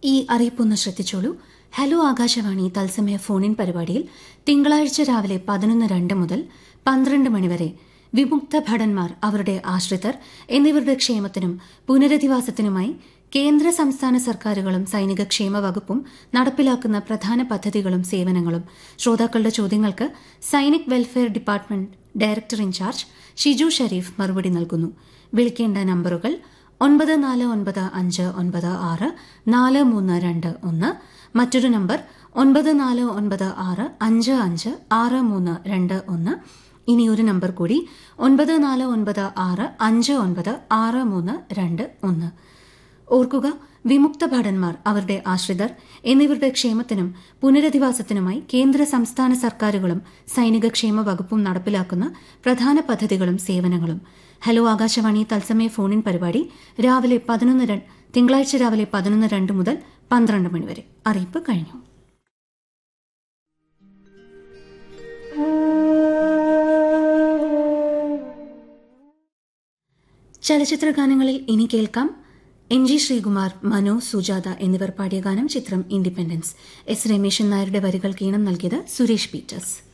ഈ അറിയിപ്പൊന്ന് ശ്രദ്ധിച്ചോളൂ ഹലോ ആകാശവാണി തത്സമയ ഫോണിൻ പരിപാടിയിൽ തിങ്കളാഴ്ച രാവിലെ പതിനൊന്ന് രണ്ട് മുതൽ പന്ത്രണ്ട് മണിവരെ വിമുക്ത ഭടന്മാർ അവരുടെ ആശ്രിതർ എന്നിവരുടെ ക്ഷേമത്തിനും പുനരധിവാസത്തിനുമായി കേന്ദ്ര സംസ്ഥാന സർക്കാരുകളും സൈനിക ക്ഷേമ വകുപ്പും നടപ്പിലാക്കുന്ന പ്രധാന പദ്ധതികളും സേവനങ്ങളും ശ്രോതാക്കളുടെ ചോദ്യങ്ങൾക്ക് Sainik welfare department director in charge Shiju Shareef മറുപടി നൽകുന്നു വിളിക്കേണ്ട നമ്പറുകൾ ഒൻപത് നാല് ഒൻപത് അഞ്ച് ഒൻപത് ആറ് നാല് മൂന്ന് രണ്ട് ഒന്ന് മറ്റൊരു നമ്പർ ഒൻപത് നാല് ഒൻപത് ആറ് അഞ്ച് അഞ്ച് ആറ് മൂന്ന് രണ്ട് ഒന്ന് ഇനി ഒരു നമ്പർ കൂടി ഒൻപത് നാല് ഒൻപത് ആറ് അഞ്ച് ഒൻപത് ആറ് മൂന്ന് രണ്ട് ഒന്ന് ഓർക്കുക വിമുക്ത ഭടന്മാർ അവരുടെ ആശ്രിതർ എന്നിവരുടെ ക്ഷേമത്തിനും പുനരധിവാസത്തിനുമായി കേന്ദ്ര സംസ്ഥാന സർക്കാരുകളും സൈനിക ക്ഷേമ വകുപ്പും നടപ്പിലാക്കുന്ന പ്രധാന പദ്ധതികളും സേവനങ്ങളും ഹലോ ആകാശവാണി തത്സമയ ഫോണിൻ പരിപാടി രാവിലെ പതിനൊന്ന് തിങ്കളാഴ്ച രാവിലെ പതിനൊന്ന് രണ്ട് മുതൽ പന്ത്രണ്ട് മണിവരെ അറിയിപ്പ് കഴിഞ്ഞു ചലച്ചിത്ര ഗാനങ്ങളിൽ ഇനി കേൾക്കാം എം ജി ശ്രീകുമാർ മനോ സുജാത എന്നിവർ പാടിയ ഗാനം ചിത്രം ഇൻഡിപെൻഡൻസ് എസ് രമേശൻ നായരുടെ വരികൾക്ക് ഈണം നൽകിയത് സുരേഷ് പീറ്റേഴ്സ്